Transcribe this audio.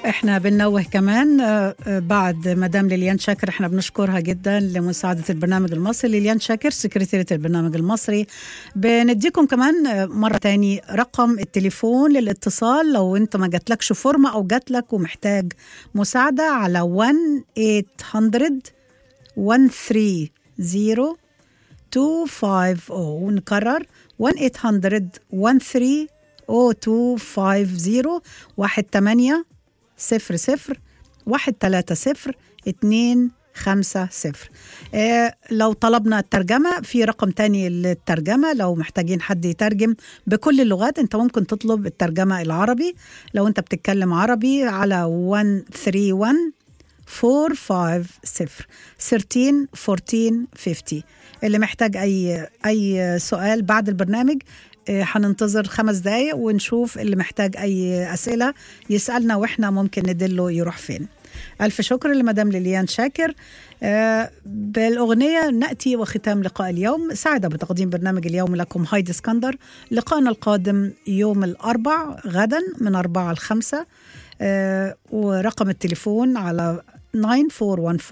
احنا بننوه كمان آه، آه، بعد مدام ليليان شاكر احنا بنشكرها جدا لمساعدة البرنامج المصري ليليان شاكر سكرتيرة البرنامج المصري بنديكم كمان آه، مرة تاني رقم التليفون للاتصال لو انت ما جاتلكش فورمة او جاتلك ومحتاج مساعدة على 1-800 130 250 نكرر 1-800 130 0250 واحد تمانية صفر صفر واحد تلاتة صفر اتنين خمسة صفر آه لو طلبنا الترجمة في رقم تاني للترجمة لو محتاجين حد يترجم بكل اللغات انت ممكن تطلب الترجمة العربي لو انت بتتكلم عربي على 131 450 13 14 50 اللي محتاج اي اي سؤال بعد البرنامج آه، هننتظر خمس دقايق ونشوف اللي محتاج اي اسئله يسالنا واحنا ممكن ندله يروح فين الف شكر لمدام ليليان شاكر آه، بالاغنيه ناتي وختام لقاء اليوم سعد بتقديم برنامج اليوم لكم هايدي اسكندر لقاءنا القادم يوم الاربع غدا من أربعة لخمسة آه، ورقم التليفون على 9414